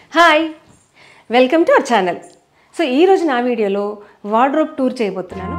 Hi welcome to our channel so ఈరోజు నా వీడియోలో వార్డ్రోబ్ టూర్ చేయబోతున్నాను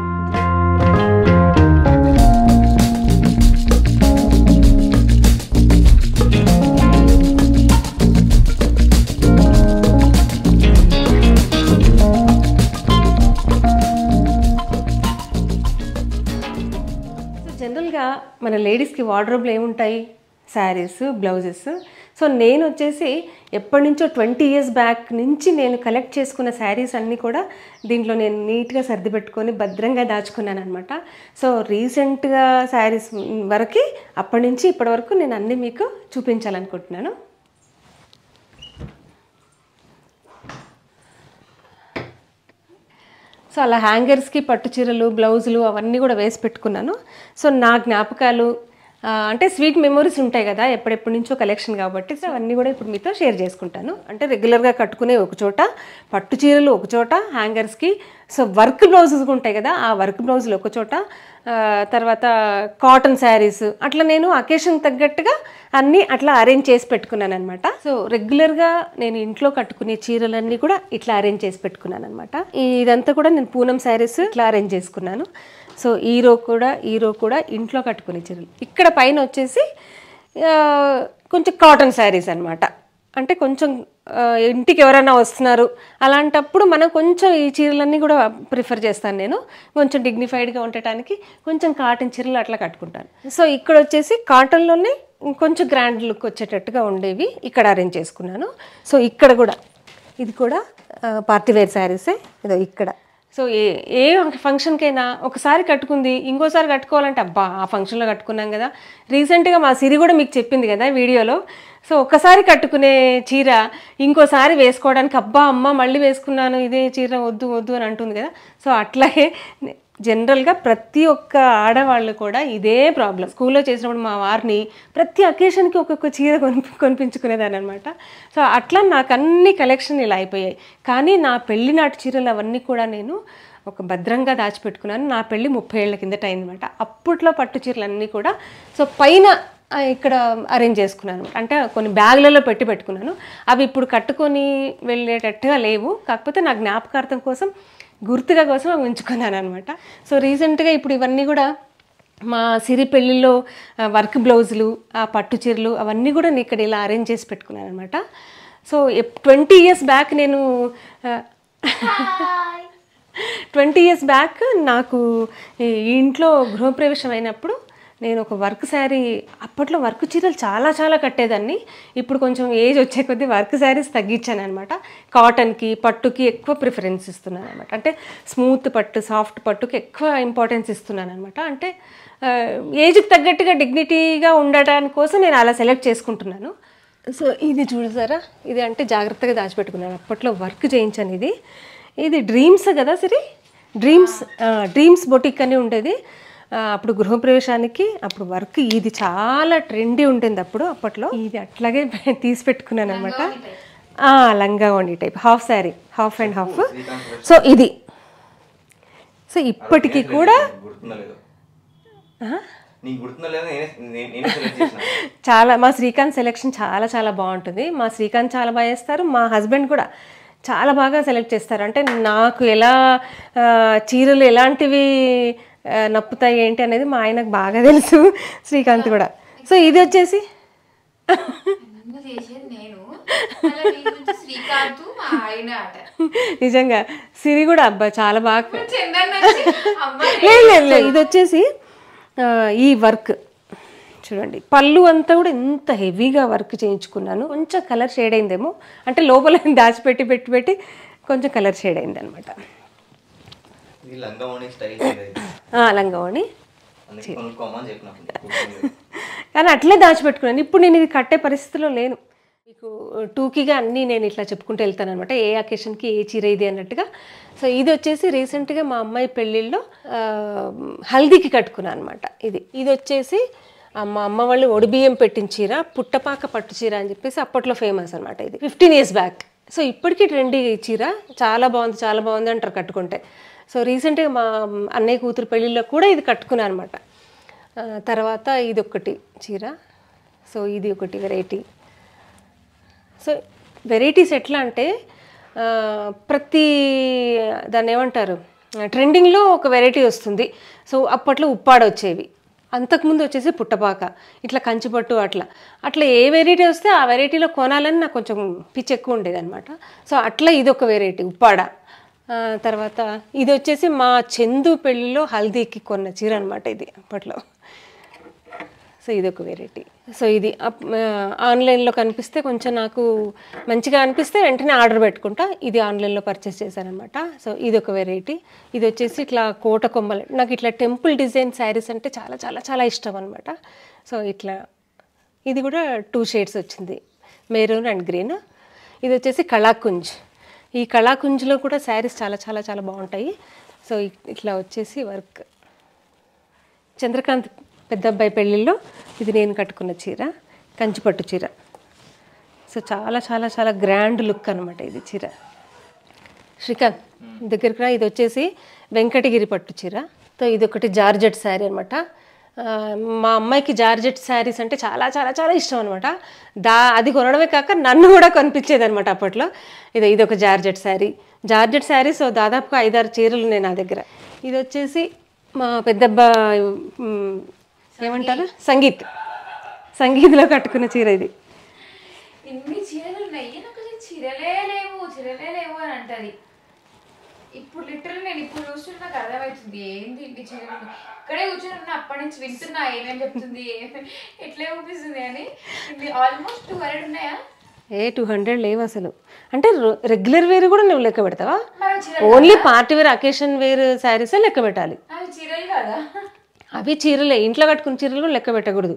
సో జనరల్గా మన లేడీస్కి వార్డ్రోబ్లో ఏముంటాయి శారీస్ బ్లౌజెస్ సో నేను వచ్చేసి ఎప్పటి నుంచో ట్వంటీ ఇయర్స్ బ్యాక్ నుంచి నేను కలెక్ట్ చేసుకున్న శారీస్ అన్నీ కూడా దీంట్లో నేను నీట్గా సర్ది పెట్టుకొని భద్రంగా దాచుకున్నాను అనమాట సో రీసెంట్గా శారీస్ వరకు అప్పటి నుంచి ఇప్పటి వరకు నేను అన్నీ మీకు చూపించాలనుకుంటున్నాను సో అలా హ్యాంగర్స్కి పట్టు చీరలు బ్లౌజులు అవన్నీ కూడా వేసి పెట్టుకున్నాను సో నా జ్ఞాపకాలు ఆ, అంటే స్వీట్ మెమొరీస్ ఉంటాయి కదా ఎప్పుడెప్పటి నుంచో కలెక్షన్ కాబట్టి సో అవన్నీ కూడా ఇప్పుడు మీతో షేర్ చేసుకుంటాను అంటే రెగ్యులర్గా కట్టుకునే ఒక చోట పట్టు చీరలు ఒక చోట హ్యాంగర్స్కి సో వర్క్ బ్లౌజెస్ ఉంటాయి కదా ఆ వర్క్ బ్లౌజులు ఒక చోట ఆ, తర్వాత కాటన్ శారీస్ అట్లా నేను అకేషన్ తగ్గట్టుగా అన్నీ అట్లా అరేంజ్ చేసి పెట్టుకున్నాను అనమాట సో రెగ్యులర్గా నేను ఇంట్లో కట్టుకునే చీరలన్నీ కూడా ఇట్లా అరేంజ్ చేసి పెట్టుకున్నాను అనమాట ఇదంతా కూడా నేను పూనం శారీస్ ఇట్లా అరేంజ్ చేసుకున్నాను సో ఈ రో కూడా ఈ రో కూడా ఇంట్లో కట్టుకునే చీరలు ఇక్కడ పైన వచ్చేసి ఆ, కొంచెం కాటన్ శారీస్ అనమాట అంటే కొంచెం ఆ, ఇంటికి ఎవరైనా వస్తున్నారు అలాంటప్పుడు మనం కొంచెం ఈ చీరలన్నీ కూడా ప్రిఫర్ చేస్తాను నేను కొంచెం డిగ్నిఫైడ్గా ఉండటానికి కొంచెం కాటన్ చీరలు అట్లా కట్టుకుంటాను సో ఇక్కడ వచ్చేసి కాటన్లోనే కొంచెం గ్రాండ్ లుక్ వచ్చేటట్టుగా ఉండేవి ఇక్కడ అరేంజ్ చేసుకున్నాను సో ఇక్కడ కూడా ఇది కూడా పార్టీ వేర్ శారీసే ఇదో ఇక్కడ సో ఏ ఏ ఫంక్షన్కైనా ఒకసారి కట్టుకుంది ఇంకోసారి కట్టుకోవాలంటే అబ్బా ఆ ఫంక్షన్లో కట్టుకున్నాం కదా రీసెంట్గా మా సిరి కూడా మీకు చెప్పింది కదా వీడియోలో సో ఒక్కసారి కట్టుకునే చీర ఇంకోసారి వేసుకోవడానికి అబ్బా అమ్మ మళ్ళీ వేసుకున్నాను ఇదే చీర వద్దు వద్దు అని అంటుంది కదా సో అట్లాగే జనరల్గా ప్రతి ఒక్క ఆడవాళ్ళు కూడా ఇదే ప్రాబ్లం స్కూల్లో చేసినప్పుడు మా వారిని ప్రతి అకేషన్కి ఒక్కొక్క చీర కొని కొనిపించుకునేదాన్ని అనమాట సో అట్లా నాకు అన్ని కలెక్షన్ ఇలా అయిపోయాయి కానీ నా పెళ్లి నాటి చీరలు అవన్నీ కూడా నేను ఒక భద్రంగా దాచిపెట్టుకున్నాను నా పెళ్ళి ముప్పై ఏళ్ళ కిందట అయిందనమాట అప్పట్లో పట్టు చీరలు అన్నీ కూడా సో పైన ఆ, ఇక్కడ అరేంజ్ చేసుకున్నాను అంటే కొన్ని బ్యాగులలో పెట్టి పెట్టుకున్నాను అవి ఇప్పుడు కట్టుకొని వెళ్ళేటట్టుగా లేవు కాకపోతే నా జ్ఞాపకార్థం కోసం గుర్తుగా కోసం అవి ఉంచుకున్నాను అనమాట సో రీసెంట్గా ఇప్పుడు ఇవన్నీ కూడా మా సిరి పెళ్ళిలో ఆ, వర్క్ బ్లౌజులు ఆ పట్టు చీరలు అవన్నీ కూడా నేను ఇక్కడ ఇలా అరేంజ్ చేసి పెట్టుకున్నాను అనమాట సో ట్వంటీ ఇయర్స్ బ్యాక్ నేను ట్వంటీ ఇయర్స్ బ్యాక్ నాకు ఈ ఇంట్లో గృహప్రవేశం అయినప్పుడు నేను ఒక వర్క్ శారీ అప్పట్లో వర్క్ చీరలు చాలా చాలా కట్టేదాన్ని ఇప్పుడు కొంచెం ఏజ్ వచ్చే కొద్దీ వర్క్ శారీస్ తగ్గించాను అనమాట కాటన్కి పట్టుకి ఎక్కువ ప్రిఫరెన్స్ ఇస్తున్నాను అనమాట అంటే స్మూత్ పట్టు సాఫ్ట్ పట్టుకి ఎక్కువ ఇంపార్టెన్స్ ఇస్తున్నాను అనమాట అంటే ఆ, ఏజ్కి తగ్గట్టుగా డిగ్నిటీగా ఉండటానికి కోసం నేను అలా సెలెక్ట్ చేసుకుంటున్నాను సో ఇది చూడసారా ఇది అంటే జాగ్రత్తగా దాచిపెట్టుకున్నాను అప్పట్లో వర్క్ చేయించాను ఇది ఇది డ్రీమ్స్ కదా సరే డ్రీమ్స్ డ్రీమ్స్ బొటిక్ అని ఉండేది ఆ, అప్పుడు గృహప్రవేశానికి అప్పుడు వర్క్ ఇది చాలా ట్రెండీ ఉంటుంది అప్పుడు అప్పట్లో ఇది అట్లాగే తీసి పెట్టుకున్నాను అనమాట లంగా వండి type half sari half and half so ఇది సో ఇప్పటికీ కూడా గుర్తుందా లేదో నీకు గుర్తుందా లేదో నేనే నే- నేనే సెలెక్ట్ చేసిన చాలా మా శ్రీకాంత్ సెలెక్షన్ చాలా చాలా బాగుంటుంది మా శ్రీకాంత్ చాలా బాగా చేస్తారు మా హస్బెండ్ కూడా చాలా బాగా సెలెక్ట్ చేస్తారు అంటే నాకు ఎలా ఆ, చీరలు ఎలాంటివి ఆ, నప్పుతాయి ఏంటి అనేది మా ఆయనకు బాగా తెలుసు శ్రీకాంత్ కూడా సో ఇది వచ్చేసి నన్ను చేసేది నేను అలా నీ గురించి శ్రీకాంత్ మా ఆయన ఆట నిజంగా సిరి కూడా అబ్బా చాలా బాగా చందన్ వచ్చి, అమ్మాయి లేదు లేదు లేదు ఇది వచ్చేసి ఆ, ఈ వర్క్ చూడండి పళ్ళు అంతా కూడా ఎంత హెవీగా వర్క్ చేయించుకున్నాను కొంచెం కలర్ షేడ్ అయిందేమో అంటే లోపల దాచిపెట్టి పెట్టి పెట్టి కొంచెం కలర్ షేడ్ అయింది అనమాట ఇది లంగా ఓని స్టైల్ లంగవని అందుకే కొనుక్కోమని చెప్పిన కానీ అట్లే దాచిపెట్టుకున్నాను ఇప్పుడు నేను ఇది కట్టే పరిస్థితిలో లేను మీకు టూకీగా అన్నీ నేను ఇట్లా చెప్పుకుంటూ వెళ్తాను అనమాట ఏ అకేషన్కి ఏ చీర ఇది అన్నట్టుగా సో ఇది వచ్చేసి రీసెంట్గా మా అమ్మాయి పెళ్ళిళ్ళలో ఆ, హల్దీకి కట్టుకున్నాను అనమాట ఇది ఇది వచ్చేసి ఆ మా అమ్మ వాళ్ళు ఒడిబియ్యం పెట్టిన చీర పుట్టపాక పట్టు చీర అని చెప్పేసి అప్పట్లో ఫేమస్ అనమాట ఇది ఫిఫ్టీన్ ఇయర్స్ బ్యాక్ సో ఇప్పటికీ ట్రెండీ ఈ చీర చాలా బాగుంది చాలా బాగుంది అంటారు కట్టుకుంటే సో రీసెంట్గా మా అన్నయ్య కూతురు పెళ్ళిళ్ళలో కూడా ఇది కట్టుకున్నాను అనమాట ఆ, తర్వాత ఇది ఒకటి చీర సో ఇది ఒకటి వెరైటీ సో వెరైటీస్ ఎట్లా అంటే ఆ, ప్రతి దాన్ని ఏమంటారు ట్రెండింగ్లో ఒక వెరైటీ వస్తుంది సో అప్పట్లో ఉప్పాడ వచ్చేవి అంతకుముందు వచ్చేసి పుట్టపాక ఇట్లా కంచిపట్టు అట్లా అట్లా ఏ వెరైటీ వస్తే ఆ వెరైటీలో కొనాలని నాకు కొంచెం పిచ్చి ఎక్కువ ఉండేది అనమాట సో అట్లా ఇది ఒక వెరైటీ ఉప్పాడ ఆ, తర్వాత ఇది వచ్చేసి మా చందు పెళ్ళిలో హల్దీకి కొన్న చీర అనమాట ఇది అప్పట్లో సో ఇది ఒక వెరైటీ సో ఇది అప్- ఆ, ఆన్లైన్లో కనిపిస్తే కొంచెం నాకు మంచిగా అనిపిస్తే వెంటనే ఆర్డర్ పెట్టుకుంటా ఇది ఆన్లైన్లో పర్చేస్ చేశానమాట సో ఇది ఒక వెరైటీ ఇది వచ్చేసి ఇట్లా కోట కొమ్మలు నాకు ఇట్లా టెంపుల్ డిజైన్ శారీస్ అంటే చాలా చాలా చాలా ఇష్టం అనమాట సో ఇట్లా ఇది కూడా టూ షేడ్స్ వచ్చింది మెరూన్ అండ్ గ్రీన్ ఇది వచ్చేసి కళాకుంజ్ ఈ కళాకుంజ్లో కూడా శారీస్ చాలా చాలా చాలా బాగుంటాయి సో ఇ- ఇట్లా వచ్చేసి వర్క్ చంద్రకాంత్ పెద్ద అబ్బాయి పెళ్ళిళ్ళలో ఇది నేను కట్టుకున్న చీర కంచిపట్టు చీర సో చాలా చాలా చాలా గ్రాండ్ లుక్ అనమాట ఇది చీర శ్రీకాంత్ దగ్గరికి రా ఇది వచ్చేసి వెంకటగిరి పట్టు చీర సో ఇది ఒకటి జార్జెట్ శారీ అనమాట మా అమ్మాయికి జార్జెట్ శారీస్ అంటే చాలా చాలా చాలా ఇష్టం అనమాట దా అది కొనడమే కాక నన్ను కూడా కొనిపించేది అనమాట అప్పట్లో ఇది ఇది ఒక georgette sari georgette sari so దాదాపుగా ఐదారు చీరలు ఉన్నాయి నా దగ్గర ఇది వచ్చేసి మా పెద్దబ్బాయి మ్, ఏమంటారు సంగీత్ సంగీత్లో కట్టుకున్న చీర ఇది ఇన్ని చీరలు ఉన్నాయి నాకు అసలు చీరలే లేవు చీరలే లేవు అని అంటది ఇప్పుడు లిటరల్ నేను ఇప్పుడు చూస్తుంటే నాకు అర్థమవుతుంది ఏంది ఇన్ని చీరలు ఇక్కడే కూర్చొని ఉన్నా అప్పటి నుంచి వింటున్నా ఏమేమి చెప్తుంది ఏమేమి ఎట్లా చూపిస్తుంది అని ఆల్మోస్ట్ టూ హండ్రెడ్ ఉన్నాయా ఏ టూ హండ్రెడ్ లేవు అసలు అంటే రెగ్యులర్ వేర్ కూడా నువ్వు లెక్క పెడతావా మరి చీర only party wear occasion wear శారీసే లెక్క పెట్టాలి అవి చీరలు కదా అవి చీరలే ఇంట్లో కట్టుకున్న చీరలు కూడా లెక్క పెట్టకూడదు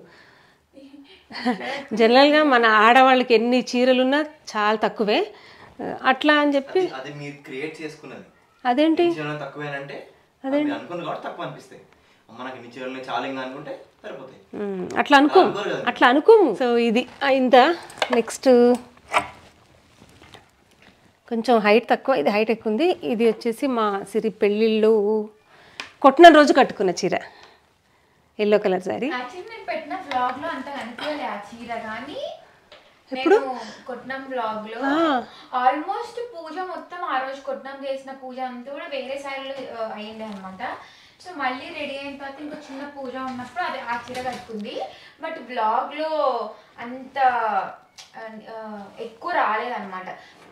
జనరల్గా మన ఆడవాళ్ళకి ఎన్ని చీరలున్నా చాలా తక్కువే అట్లా అని చెప్పి అది- అది మీరు క్రియేట్ చేసుకున్నది అదేంటి చీరలు తక్కువేనంటే అది మీరు అనుకున్నది కాబట్టి తక్కువ అనిపిస్తాయి మనకి ఇన్ని చీరలు చాలా ఇంకా అనుకుంటే సరిపోతాయి మ్మ్. అట్లా అనుకో అనుకోరు కదా. అట్లా అనుకోము సో ఇది అయిందా నెక్స్ట్ కొంచెం హైట్ తక్కువ ఇది హైట్ ఎక్కువ ఉంది ఇది వచ్చేసి మా సిరి పెళ్ళిళ్ళు కొట్టిన రోజు కట్టుకున్న చీర ఎల్లో కలర్ శారీ యాక్చువల్లీ నేను పెట్టిన వ్లాగ్ లో అంత కనిపించలే ఆ చీర కానీ నేను కొట్నం వ్లాగ్ లో ఆల్మోస్ట్ పూజ మొత్తం ఆ రోజు కొట్నం చేసిన పూజ అంతా కూడా వేరే శారీలో అయ్యిండే అనమాట సో మళ్ళీ రెడీ అయిన తర్వాత ఇంకో చిన్న పూజ ఉన్నప్పుడు అది ఆ చీర కట్టుకుంది బట్ బ్లాగ్ లో అంత ఆ, ఎక్కువ రాలేదన్నమాట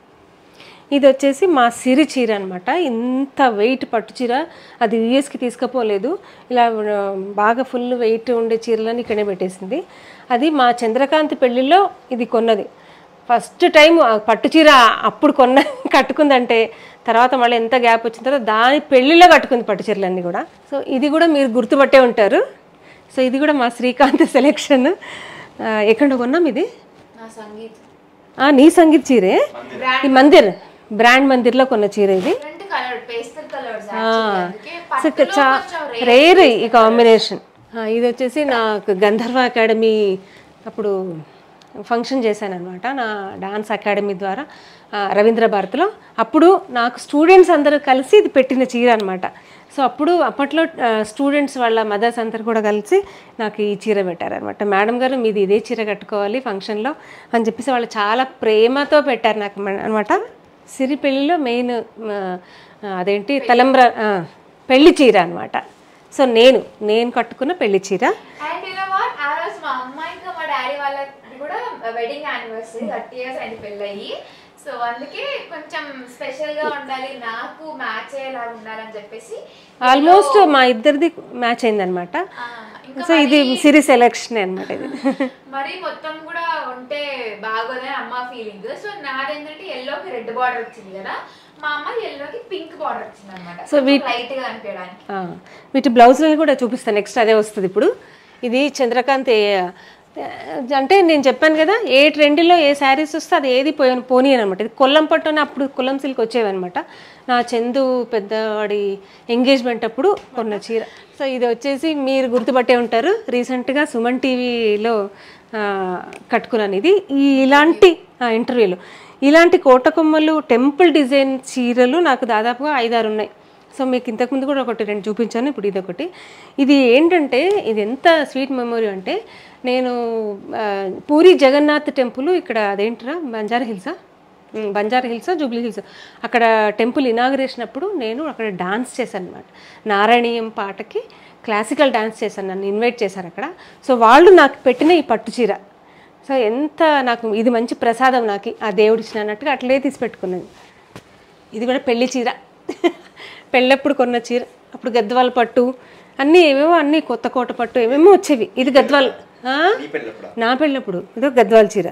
ఇది వచ్చేసి మా సిరి చీర అనమాట ఇంత వెయిట్ పట్టు చీర అది యూఎస్కి తీసుకుపోలేదు ఇలా ఆ, బాగా ఫుల్ వెయిట్ ఉండే చీరలని ఇక్కడే పెట్టేసింది అది మా చంద్రకాంత్ పెళ్ళిలో ఇది కొన్నది ఫస్ట్ టైం ఆ పట్టు చీర అప్పుడు కొన్న కట్టుకుందంటే తర్వాత మళ్ళీ ఎంత గ్యాప్ వచ్చిన తర్వాత దాని పెళ్ళిలో కట్టుకుంది పట్టు చీరలన్నీ కూడా సో ఇది కూడా మీరు గుర్తుపట్టే ఉంటారు సో ఇది కూడా మా శ్రీకాంత్ సెలెక్షన్ ఎక్కడ కొన్నాం ఇది నా సంగీత్ ఆ, నీ సంగీత్ చీరే ఈ మందిర్ బ్రాండ్ మందిర్లో కొన్న చీర ఇది డిఫరెంట్ కలర్ పేస్టల్ కలర్స్ అందుకే సో పట్టులో చా కొంచెం rare. రేర్ ఈ కాంబినేషన్ ఇది వచ్చేసి నాకు గంధర్వ అకాడమీ అప్పుడు ఫంక్షన్ చేశాను అనమాట నా డాన్స్ అకాడమీ ద్వారా ఆ, రవీంద్ర భారతిలో అప్పుడు నాకు స్టూడెంట్స్ అందరూ కలిసి ఇది పెట్టిన చీర అనమాట సో అప్పుడు అప్పట్లో స్టూడెంట్స్ వాళ్ళ మదర్స్ అందరు కూడా కలిసి నాకు ఈ చీర పెట్టారనమాట మేడం గారు మీది ఇదే చీర కట్టుకోవాలి ఫంక్షన్లో అని చెప్పేసి వాళ్ళు చాలా ప్రేమతో పెట్టారు నాకు అనమాట సిరి పెళ్ళిలో మెయిన్ అదేంటి తలంబ్ర ఆ, పెళ్లి చీర అనమాట సో నేను నేను కట్టుకున్న పెళ్లి చీర అండ్ యు నో వాట్ ఆ రోజు మా అమ్మ ఇంకా మా డాడీ వాళ్ళకి కూడా వెడ్డింగ్ యానివర్సరీ థర్టీ ఇయర్స్ అయింది పెళ్ళయి సో అందుకే కొంచెం స్పెషల్ గా ఉండాలి నాకు మ్యాచ్ అయ్యేలా ఉండాలని చెప్పేసి ఆల్మోస్ట్ మా ఇద్దరిది మ్యాచ్ అయిందనమాట ఆ, ఇంకా సో ఇది సిరి సెలెక్షన్ అనమాట ఇది మరి మొత్తం కూడా ఉంటే బాగోదని అమ్మ ఫీలింగ్ సో నాదేంటంటే ఎల్లోకి రెడ్ బార్డర్ వచ్చింది కదా మా అమ్మ ఎల్లోకి పింక్ బార్డర్ వచ్చింది అనమాట So, we- లైట్ గా అనిపించడానికి ఆ, వీటి బ్లౌజులను కూడా చూపిస్తాను నెక్స్ట్ అదే వస్తుంది ఇప్పుడు ఇది చంద్రకాంత్ ఏ- అంటే నేను చెప్పాను కదా ఏ ట్రెండ్లో ఏ శారీస్ వస్తే అది ఏది పోయి పోనీ అనమాట ఇది కొల్లం పట్టున అప్పుడు కొల్లం సిల్క్ వచ్చేవన్నమాట నా చందు పెద్దవాడి ఎంగేజ్మెంట్ అప్పుడు కొన్న చీర సో ఇది వచ్చేసి మీరు గుర్తుపట్టే ఉంటారు రీసెంట్గా సుమన్ టీవీలో కట్టుకున్నాను ఇది ఈ ఇలాంటి ఇంటర్వ్యూలో ఇలాంటి కోటకొమ్మలు టెంపుల్ డిజైన్ చీరలు నాకు దాదాపుగా ఐదారు ఉన్నాయి సో మీకు ఇంతకుముందు కూడా ఒకటి రెండు చూపించాను ఇప్పుడు ఇది ఒకటి ఇది ఏంటంటే ఇది ఎంత స్వీట్ మెమొరీ అంటే నేను ఆ, పూరి జగన్నాథ్ టెంపుల్ ఇక్కడ అదేంటిరా బంజారా హిల్సా um, Banjara Hills Jubilee Hills అక్కడ టెంపుల్ ఇనాగరేషన్ అప్పుడు నేను అక్కడ డాన్స్ చేశాను అనమాట నారాయణీయం పాటకి క్లాసికల్ డాన్స్ చేశాను నన్ను ఇన్వైట్ చేశారు అక్కడ సో వాళ్ళు నాకు పెట్టిన ఈ పట్టు చీర సో ఎంత నాకు ఇది మంచి ప్రసాదం నాకు ఆ దేవుడు ఇచ్చిన అన్నట్టుగా అట్లే తీసి పెట్టుకున్నాను ఇది కూడా పెళ్లి చీర పెళ్ళప్పుడు కొన్న చీర అప్పుడు గద్వాల పట్టు అన్నీ ఏవేవో అన్నీ కొత్త కోట పట్టు ఏమేమో వచ్చేవి ఇది గద్వాల్ ఆ? నీ పెళ్ళప్పుడు నా పెళ్ళప్పుడు ఇదో గద్వాల చీర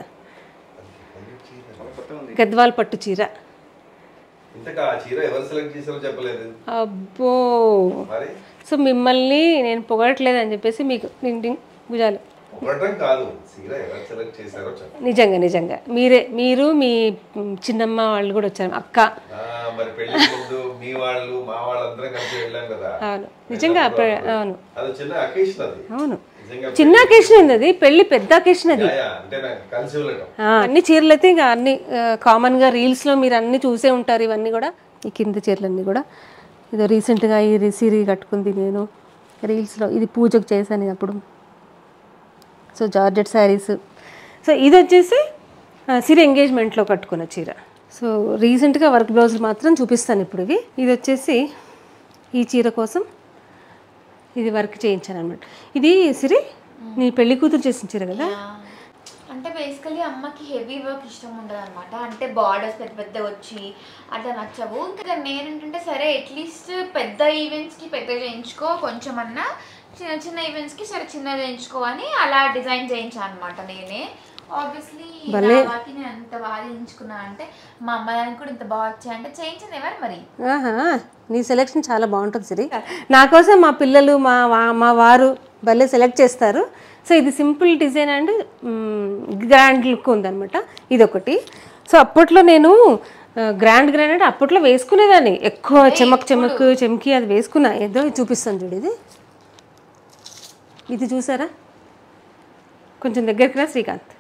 కొత్త ఉంది గద్వాల పట్టు చీర ఇంతకా ఆ చీర ఎవరు సెలెక్ట్ చేశారో చెప్పలేదు అబ్బో మరి సో మిమ్మల్ని నేను పొగడట్లేదు అని చెప్పేసి మీకు డింగ్ డింగ్ భుజాలు ఒకటం కాదు చీర ఎవరు సెలెక్ట్ చేశారో చెప్పండి నిజంగా నిజంగా మీరే మీరు మీ మ్, చిన్నమ్మ వాళ్ళు కూడా వచ్చారు అక్క ఆ, మరి పెళ్లి ముందు మీ వాళ్ళు మా వాళ్ళందరం కలిసి వెళ్ళాం కదా అవును నిజంగా అప్పుడు అవును అది చిన్న అకేషన్ అది అవును నిజంగా చిన్న అకేషన్ ఉంది అది పెళ్లి పెద్ద అకేషన్ అది యా, యా, అంటే నాకు కలిసి వెళ్ళటం ఆ, అన్ని చీరలు అయితే ఇంకా అన్ని ఆ, కామన్గా రీల్స్లో మీరు అన్ని చూసే ఉంటారు ఇవన్నీ కూడా ఈ కింద చీరలన్నీ కూడా ఇదో రీసెంట్గా ఈ రి- సిరి కట్టుకుంది నేను రీల్స్లో ఇది పూజకు చేశాను ఇది అప్పుడు సో జార్జెట్ శారీస్ సో ఇది వచ్చేసి ఆ, సిరి ఎంగేజ్మెంట్లో కట్టుకున్న చీర సో రీసెంట్గా వర్క్ బ్లౌజులు మాత్రం చూపిస్తాను ఇప్పుడు ఇవి ఇది వచ్చేసి ఈ చీర కోసం ఇది వర్క్ చేయించాను అనమాట ఇది సిరి నీ పెళ్లి కూతురు చేసిన చీర కదా అంటే బేసికలీ అమ్మకి హెవీ వర్క్ ఇష్టం ఉండదు అనమాట అంటే బార్డర్స్ పెద్ద పెద్ద వచ్చి అట్లా నచ్చవు ఇంకా నేనేంటంటే సరే అట్లీస్ట్ పెద్ద ఈవెంట్స్కి పెద్ద చేయించుకో కొంచెం అన్నా చిన్న చిన్న ఈవెంట్స్కి సరే చిన్న చేయించుకో అని అలా డిజైన్ చేయించాను అనమాట నేనే ఆబ్వియస్లీ వాటికి నేను అంత బాగా చేయించుకున్నా అంటే మా అమ్మ దానికి కూడా ఇంత బాగా వచ్చాయంటే చేయించింది ఎవరు మరి ఆహా నీ సెలెక్షన్ చాలా బాగుంటుంది సిరి నా కోసం మా పిల్లలు మా వా- మా వారు భలే సెలెక్ట్ చేస్తారు సో ఇది simple design and grand look ఉందన్నమాట ఇదొకటి సో అప్పట్లో నేను గ్రాండ్ గ్రాండ్ అంటే అప్పట్లో వేసుకునేదాన్ని ఎక్కువ చెమక్ చెమక్ చెమకి అది వేసుకున్నా ఏదో ఇది చూపిస్తాను చూడు ఇది ఇది చూసారా కొంచెం దగ్గరికి రా శ్రీకాంత్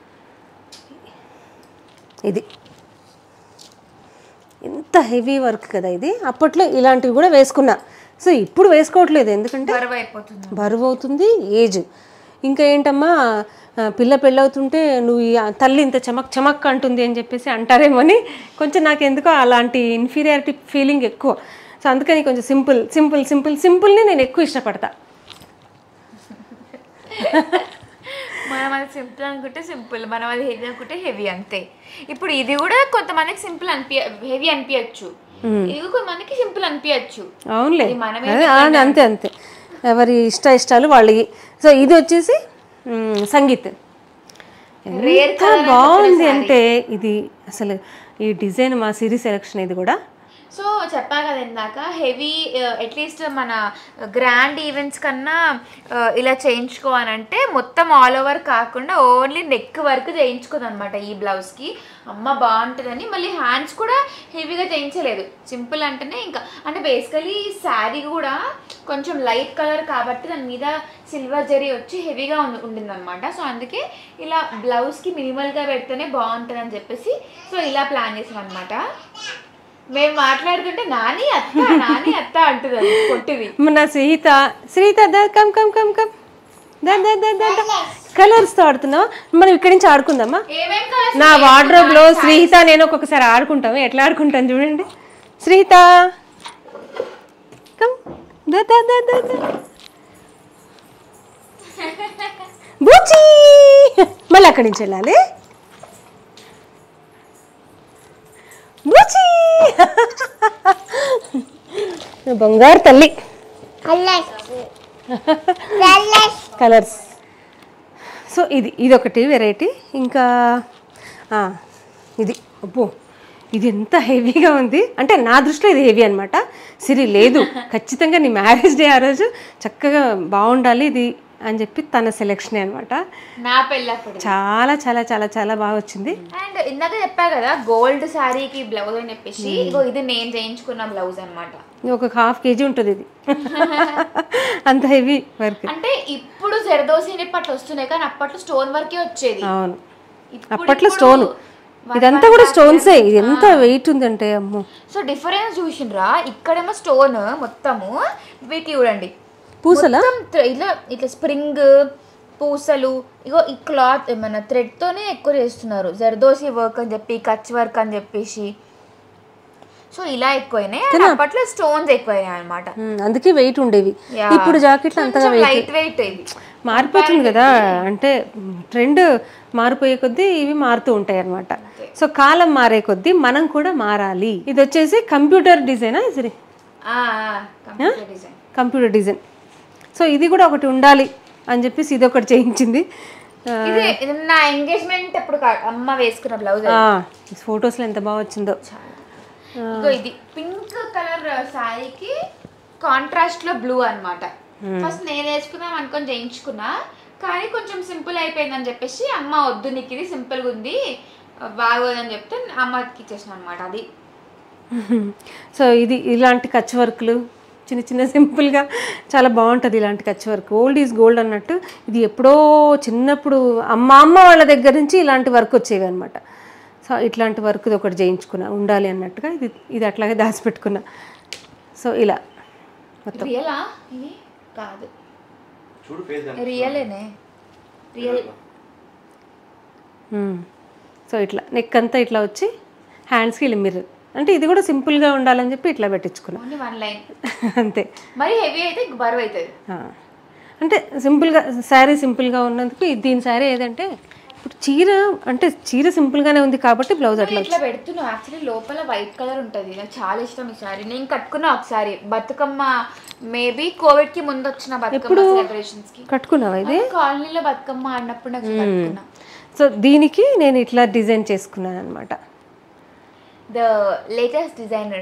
ఇది ఎంత హెవీ వర్క్ కదా ఇది అప్పట్లో ఇలాంటివి కూడా వేసుకున్నా సో ఇప్పుడు వేసుకోవట్లేదు ఎందుకంటే బరువు అయిపోతుంది బరువు అవుతుంది ఏజ్ ఇంకా ఏంటమ్మా ఆ, పిల్ల పెళ్ళవుతుంటే నువ్వు ఈ తల్లి ఇంత చమక్ చమక్ అంటుంది అని చెప్పేసి అంటారేమో అని కొంచెం నాకు ఎందుకో అలాంటి ఇన్ఫీరియారిటీ ఫీలింగ్ ఎక్కువ సో అందుకని కొంచెం సింపుల్ సింపుల్ సింపుల్ సింపుల్ని నేను ఎక్కువ ఇష్టపడతా మనం అది సింపుల్ అనుకుంటే సింపుల్ మనం అది హెవీ అనుకుంటే హెవీ అంతే ఇప్పుడు ఇది కూడా కొంతమందికి సింపుల్ అనిపి హెవీ అనిపించచ్చు ఇది కూడా కొంతమందికి సింపుల్ అనిపించచ్చు అవునులే అది మనమే అదే, ఆ, అంతే అంతే ఎవరి ఇష్ట ఇష్టాలు వాళ్ళకి సో ఇది వచ్చేసి మ్, సంగీత్ Rare ఎంత బాగుంది అంటే ఇది అసలు ఈ డిజైన్ మా సిరీ సెలెక్షన్ ఇది కూడా సో చెప్పా కదా ఇందాక హెవీ అట్లీస్ట్ మన గ్రాండ్ ఈవెంట్స్ కన్నా ఆ, ఇలా చేయించుకోవాలంటే మొత్తం ఆల్ ఓవర్ కాకుండా ఓన్లీ నెక్ వరకు చేయించుకోదు అనమాట ఈ బ్లౌజ్కి అమ్మ బాగుంటుందని మళ్ళీ హ్యాండ్స్ కూడా హెవీగా చేయించలేదు సింపుల్ అంటేనే ఇంకా అంటే బేసికలీ శారీ కూడా కొంచెం లైట్ కలర్ కాబట్టి దాని మీద సిల్వర్ జరీ వచ్చి హెవీగా ఉండింది అనమాట సో అందుకే ఇలా బ్లౌజ్కి మినిమల్గా పెడితేనే బాగుంటుంది అని చెప్పేసి సో ఇలా ప్లాన్ చేసాం అనమాట మేము మాట్లాడుతుంటే నాని అత్త నాని అత్త అంటుంది అది పొట్టిది మన శ్రీత శ్రీత దా కమ్ కమ్ కమ్ కమ్ దా దా దా దా కలర్స్తో ఆడుతున్నావు మనం ఇక్కడి నుంచి ఆడుకుందామా ఏమేం colours నా వార్డ్రోబ్ లో శ్రీహిత నేను ఒక్కొక్కసారి ఆడుకుంటాము ఎట్లా ఆడుకుంటాను చూడండి శ్రీహిత కమ్ దా దా దా దా దా బూచి మళ్ళీ అక్కడి నుంచి వెళ్ళాలి బూచి బంగారు తల్లి కలర్స్ సో ఇది ఇది ఒకటి వెరైటీ ఇంకా ఆ, ఇది అబ్బో ఇది ఎంత హెవీగా ఉంది అంటే నా దృష్టిలో ఇది హెవీ అనమాట సిరి లేదు ఖచ్చితంగా నీ మ్యారేజ్ డే ఆ రోజు చక్కగా బాగుండాలి ఇది అని చెప్పి తన సెలెక్షనే అనమాట నా పెళ్ళప్పుడు చాలా చాలా చాలా చాలా బాగా వచ్చింది అండ్ ఇందాక చెప్పా కదా గోల్డ్ శారీకి బ్లౌజ్ అని చెప్పేసి ఇగో ఇది నేను చేయించుకున్న బ్లౌజ్ అన్నమాట ఇది ఒక హాఫ్ కేజీ ఉంటుంది ఇది అంత హెవీ వర్క్ అంటే ఇప్పుడు జరదోసి అట్లా వస్తున్నాయి కానీ అప్పట్లో స్టోన్ వర్కే వచ్చేది అవును ఇప్పుడు- అప్పట్లో ఇప్పుడు స్టోన్ one ఇదంతా one కూడా half స్టోన్సే ఇది ఎంత వెయిట్ ఉందంటే అమ్మో సో డిఫరెన్స్ చూసిండ్రా ఇక్కడేమో స్టోన్ మొత్తము వీటి చూడండి పూసలా మొత్తం త్ర- ఇట్లా ఇట్లా స్ప్రింగ్ పూసలు ఇగో ఈ క్లాత్ ఏమైనా థ్రెడ్తోనే ఎక్కువ చేస్తున్నారు జర్దోసి వర్క్ అని చెప్పి కచ్ వర్క్ అని చెప్పేసి సో ఇలా ఎక్కువైనాయి and అప్పట్లో స్టోన్స్ ఎక్కువైనాయి అనమాట ఉమ్, అందుకే వెయిట్ ఉండేవి ఇప్పుడు జాకెట్లు అంతగా వెయిట్ లైట్ వెయిట్ ఇది మారిపోతుంది కదా అంటే ట్రెండ్ మారిపోయే కొద్దీ ఇవి మారుతూ ఉంటాయి అన్నమాట సో కాలం మారే కొద్దీ మనం కూడా మారాలి ఇది వచ్చేసి కంప్యూటర్ డిజైనా ఇది computer design computer design so ఇది కూడా ఒకటి ఉండాలి అని చెప్పేసి ఇది ఒకటి చేయించింది ఆ, ఇది ఇది నా ఎంగేజ్మెంట్ అప్పుడు కా- అమ్మ వేసుకున్న బ్లౌజ్ ఆ, ఈ ఫొటోస్లో ఎంత బాగా వచ్చిందో ఇగో ఇది పింక్ కలర్ శారీకి కాంట్రాస్ట్ లో బ్లూ అన్నమాట ఫస్ట్ నేను వేసుకుందాం అనుకొని చేయించుకున్నా కానీ కొంచెం సింపుల్ అయిపోయిందని చెప్పేసి అమ్మ వద్దు నీకు ఇది సింపుల్ గా ఉంది బాగోదని చెప్తే అమ్మకి ఇచ్చేసిన అనమాట అది సో ఇది ఇలాంటి కచ్ వర్క్లు చిన్న చిన్న సింపుల్గా చాలా బాగుంటుంది ఇలాంటి Kutch work old is gold అన్నట్టు ఇది ఎప్పుడో చిన్నప్పుడు అమ్మ అమ్మ వాళ్ళ దగ్గర నుంచి ఇలాంటి వర్క్ వచ్చేవి అనమాట సో ఇట్లాంటి వర్క్ ఒకటి చేయించుకున్నా ఉండాలి అన్నట్టుగా ఇది ఇది అట్లాగే దాచిపెట్టుకున్నా సో ఇలా మొత్తం రియలా ఇది కాదు చూడు ఫేస్ రియలేనే రియల్ మ్మ్. సో ఇట్లా నెక్ అంతా ఇట్లా వచ్చి హ్యాండ్స్కి ఇలా మిర్రర్ అంటే ఇది కూడా సింపుల్గా ఉండాలని చెప్పి ఇట్లా పెట్టించుకున్నా ఓన్లీ వన్ లైన్ అంతే మరి హెవీ అయితే బరువు అవుతుంది ఆ. అంటే సింపుల్గా శారీ సింపుల్గా ఉన్నందుకు ఇది దీని శారీ ఏదంటే ఇప్పుడు చీర అంటే చీర సింపుల్గానే ఉంది కాబట్టి బ్లౌజ్ అట్లా ఇట్లా పెడుతున్నావు యాక్చువల్లీ లోపల వైట్ కలర్ ఉంటుంది నాకు చాలా ఇష్టం ఈ సారీ నేను కట్టుకున్నా ఒకసారి బతుకమ్మ మేబీ కోవిడ్ కి ముందు వచ్చిన బతుకమ్మ సెలబ్రేషన్స్ కి కట్టుకున్నావా ఇది కాలనీలో బతుకమ్మ ఆడినప్పుడు నాకు కట్టుకున్నా సో దీనికి నేను ఇట్లా డిజైన్ చేసుకున్నాను అనమాట ద లేటెస్ట్ డిజైనర్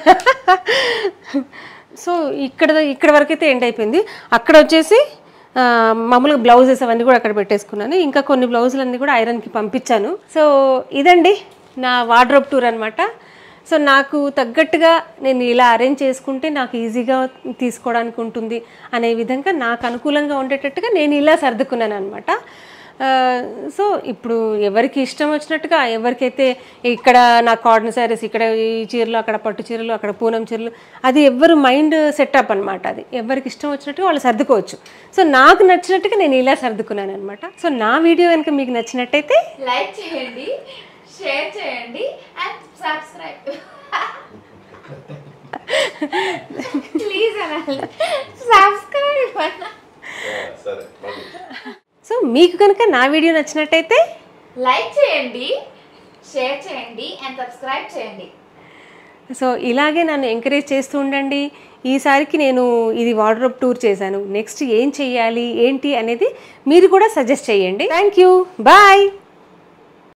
సో ఇక్కడ ఇక్కడ వరకు అయితే ఎండ్ అయిపోయింది అక్కడ వచ్చేసి ఆ, మామూలుగా బ్లౌజెస్ అవన్నీ కూడా అక్కడ పెట్టేసుకున్నాను ఇంకా కొన్ని బ్లౌజులు అన్నీ కూడా ఐరన్కి పంపించాను సో ఇదండి నా వార్డ్రోబ్ టూర్ అనమాట సో నాకు తగ్గట్టుగా నేను ఇలా అరేంజ్ చేసుకుంటే నాకు ఈజీగా తీసుకోవడానికి ఉంటుంది అనే విధంగా నాకు అనుకూలంగా ఉండేటట్టుగా నేను ఇలా సర్దుకున్నాను అనమాట సో ఇప్పుడు ఎవరికి ఇష్టం వచ్చినట్టుగా ఎవరికైతే ఇక్కడ నా కాటన్ శారీస్ ఇక్కడ ఈ చీరలు అక్కడ పట్టు చీరలు అక్కడ పూనం చీరలు అది ఎవరు మైండ్ సెటప్ అనమాట అది ఎవరికి ఇష్టం వచ్చినట్టుగా వాళ్ళు సర్దుకోవచ్చు సో నాకు నచ్చినట్టుగా నేను ఇలా సర్దుకున్నాను అనమాట సో నా వీడియో కనుక మీకు నచ్చినట్టయితే లైక్ చేయండి షేర్ చేయండి అండ్ సబ్స్క్రైబ్ ప్లీజ్ అనాలి సబ్స్క్రైబ్ అన్న సరే మళ్ళీ సో మీకు కనుక నా వీడియో నచ్చినట్టయితే లైక్ చేయండి షేర్ చేయండి అండ్ సబ్స్క్రైబ్ చేయండి సో ఇలాగే నన్ను ఎంకరేజ్ చేస్తూ ఉండండి ఈసారికి నేను ఇది వార్డ్రోబ్ టూర్ చేశాను నెక్స్ట్ ఏం చెయ్యాలి ఏంటి అనేది మీరు కూడా సజెస్ట్ చేయండి థ్యాంక్ యూ బాయ్